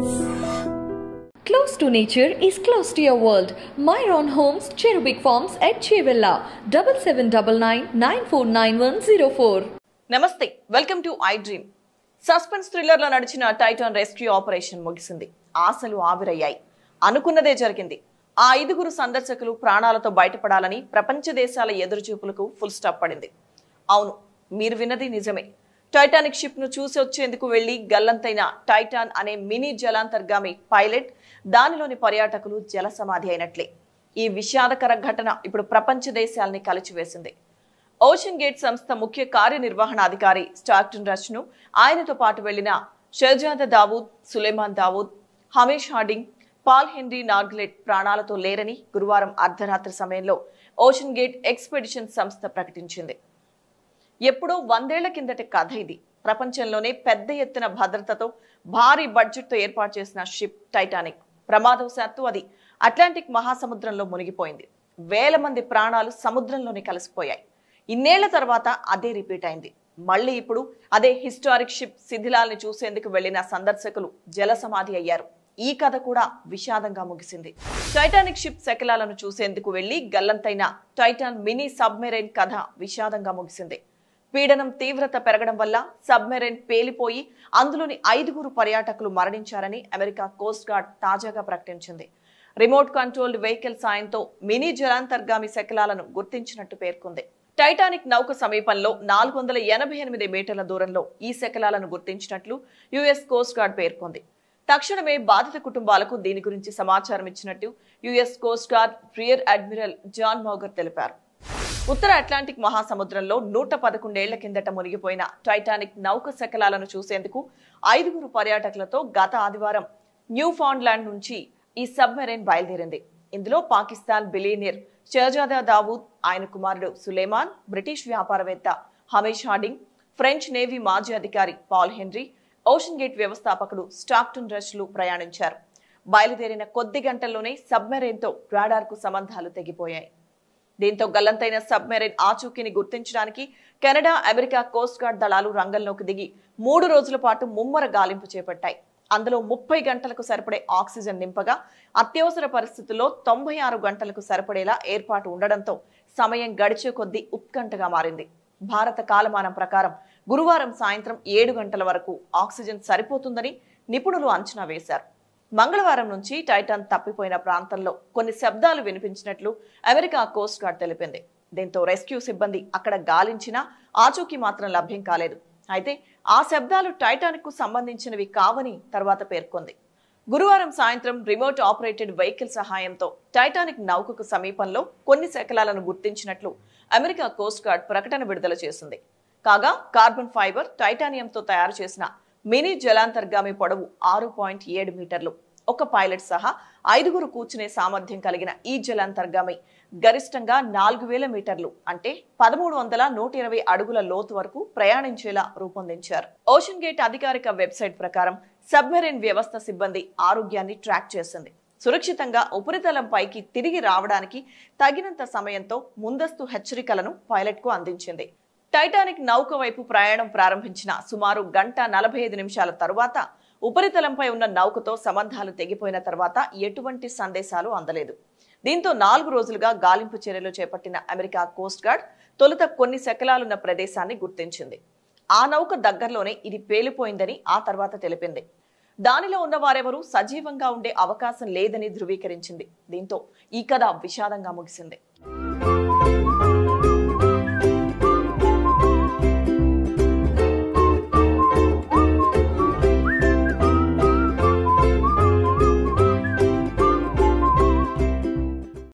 Close to nature is close to your world. Myron Homes, Cherubic Farms at Chevilla, 7799 నమస్తే welcome to iDream suspense thriller లో నడిచిన Titan rescue operation ముగిసింది ఆశలు ఆవిరయ్యాయి అనుకున్నదే జరిగింది ఆ ఐదుగురు సందర్శకులు ప్రాణాలతో బయటపడాలని ప్రపంచ దేశాల ఎదురుచూపులకు ఫుల్ స్టాప్ పడింది అవును మీరు విన్నది నిజమే టైటానిక్ షిప్ ను చూసి వచ్చేందుకు వెళ్లి గల్లంతైన టైటాన్ అనే మినీ జలాంతర్గామి పైలట్ దానిలోని పర్యాటకులు జల సమాధి అయినట్లే ఈ విషాదకర ఘటన ఇప్పుడు ప్రపంచ దేశాల్ని కలిచివేసింది ఓషన్ గేట్ సంస్థ ముఖ్య కార్యనిర్వహణాధికారి స్టాక్టన్ రచ్ ను ఆయనతో పాటు వెళ్లిన Shahzada Dawood Suleman Dawood Hamish Harding Paul Henry Nargeolet ప్రాణాలతో లేరని గురువారం అర్ధరాత్రి సమయంలో ఓషన్ గేట్ ఎక్స్పెడిషన్ సంస్థ ప్రకటించింది ఎప్పుడో వందేళ్ల కిందటి కథ ఇది ప్రపంచంలోనే పెద్ద ఎత్తున భద్రతతో భారీ బడ్జెట్తో ఏర్పాటు చేసిన షిప్ టైటానిక్ ప్రమాదవశాత్తు అది అట్లాంటిక్ మహాసముద్రంలో మునిగిపోయింది వేల మంది ప్రాణాలు సముద్రంలోనే కలిసిపోయాయి ఇన్నేళ్ల తర్వాత అదే రిపీట్ అయింది మళ్ళీ ఇప్పుడు అదే హిస్టారిక్ షిప్ శిథిలాల్ని చూసేందుకు వెళ్లిన సందర్శకులు జల సమాధి అయ్యారు ఈ కథ కూడా విషాదంగా ముగిసింది టైటానిక్ షిప్ శకలాలను చూసేందుకు వెళ్లి గల్లంతైన టైటాన్ మినీ సబ్మెరైన్ కథ విషాదంగా ముగిసింది పీడనం తీవ్రత పెరగడం వల్ల సబ్మెరైన్ పేలిపోయి అందులోని ఐదుగురు పర్యాటకులు మరణించారని అమెరికా కోస్ట్ గార్డ్ తాజాగా ప్రకటించింది రిమోట్ కంట్రోల్డ్ వెహికల్ సాయంతో మినీ జలాంతర్గామి శకలాలను గుర్తించినట్టు పేర్కొంది టైటానిక్ నౌక సమీపంలో నాలుగు వందల ఎనభై ఎనిమిది మీటర్ల దూరంలో ఈ శకలాలను గుర్తించినట్లు యుఎస్ కోస్ట్ గార్డ్ పేర్కొంది తక్షణమే బాధిత కుటుంబాలకు దీని గురించి సమాచారం ఇచ్చినట్టు US coast guard rear admiral John Mauger తెలిపారు ఉత్తర అట్లాంటిక్ మహాసముద్రంలో నూట పదకొండేళ్ల కిందట మునిగిపోయిన టైటానిక్ నౌక శకలాలను చూసేందుకు ఐదుగురు పర్యాటకులతో గత ఆదివారం న్యూ ల్యాండ్ నుంచి ఈ సబ్మెరైన్ బయలుదేరింది ఇందులో పాకిస్తాన్ బిలియనియర్ షహజాదా దావూద్ ఆయన కుమారుడు సులేమాన్ బ్రిటిష్ వ్యాపారవేత్త హమేష్ హార్డింగ్ ఫ్రెంచ్ నేవీ మాజీ అధికారి పాల్ హెన్రీ ఓషన్ గేట్ వ్యవస్థాపకుడు స్టాక్టన్ రష్లు ప్రయాణించారు బయలుదేరిన కొద్ది గంటల్లోనే సబ్మెరైన్తో రాడార్కు సంబంధాలు తెగిపోయాయి దీంతో గల్లంతైన సబ్మెరైన్ ఆచూకీని గుర్తించడానికి కెనడా అమెరికా కోస్ట్ గార్డ్ దళాలు రంగంలోకి దిగి మూడు రోజుల పాటు ముమ్మర గాలింపు చేపట్టాయి అందులో ముప్పై గంటలకు సరిపడే ఆక్సిజన్ నింపగా అత్యవసర పరిస్థితుల్లో తొంభై ఆరు గంటలకు సరిపడేలా ఏర్పాటు ఉండడంతో సమయం గడిచే కొద్దీ ఉత్కంఠగా మారింది భారత కాలమానం ప్రకారం గురువారం సాయంత్రం ఏడు గంటల వరకు ఆక్సిజన్ సరిపోతుందని నిపుణులు అంచనా వేశారు మంగళవారం నుంచి టైటాన్ తప్పిపోయిన ప్రాంతంలో కొన్ని శబ్దాలు వినిపించినట్లు అమెరికా కోస్ట్ గార్డ్ తెలిపింది దీంతో రెస్క్యూ సిబ్బంది అక్కడ గాలించినా ఆచూకీ మాత్రం లభ్యం కాలేదు అయితే ఆ శబ్దాలు టైటానిక్ కు సంబంధించినవి కావని తర్వాత పేర్కొంది గురువారం సాయంత్రం రిమోట్ ఆపరేటెడ్ వెహికల్ సహాయంతో టైటానిక్ నౌకకు సమీపంలో కొన్ని శకలాలను గుర్తించినట్లు అమెరికా కోస్ట్ గార్డ్ ప్రకటన విడుదల చేసింది కాగా కార్బన్ ఫైబర్ టైటానియంతో తయారు చేసిన మినీ జలాంతర్గామి పొడవు ఆరు పాయింట్ ఏడు మీటర్లు ఒక పైలట్ సహా ఐదుగురు కూర్చునే సామర్థ్యం కలిగిన ఈ జలాంతర్గామి గరిష్టంగా నాలుగు వేల మీటర్లు అంటే పదమూడు వందల నూట ఇరవై అడుగుల లోతు వరకు ప్రయాణించేలా రూపొందించారు ఓషన్ గేట్ అధికారిక వెబ్సైట్ ప్రకారం సబ్మెరైన్ వ్యవస్థ సిబ్బంది ఆరోగ్యాన్ని ట్రాక్ చేసింది సురక్షితంగా ఉపరితలం పైకి తిరిగి రావడానికి తగినంత సమయంతో ముందస్తు హెచ్చరికలను పైలట్కు అందించింది టైటానిక్ నౌక వైపు ప్రయాణం ప్రారంభించిన సుమారు గంట నలభై ఐదు నిమిషాల తరువాత ఉపరితలంపై ఉన్న నౌకతో సంబంధాలు తెగిపోయిన తర్వాత ఎటువంటి సందేశాలు అందలేదు దీంతో నాలుగు రోజులుగా గాలింపు చర్యలు చేపట్టిన అమెరికా కోస్ట్ గార్డ్ తొలుత కొన్ని శకలాలున్న ప్రదేశాన్ని గుర్తించింది ఆ నౌక దగ్గరలోనే ఇది పేలిపోయిందని ఆ తర్వాత తెలిపింది దానిలో ఉన్న వారెవరూ సజీవంగా ఉండే అవకాశం లేదని ధృవీకరించింది దీంతో ఈ కథ విషాదంగా ముగిసింది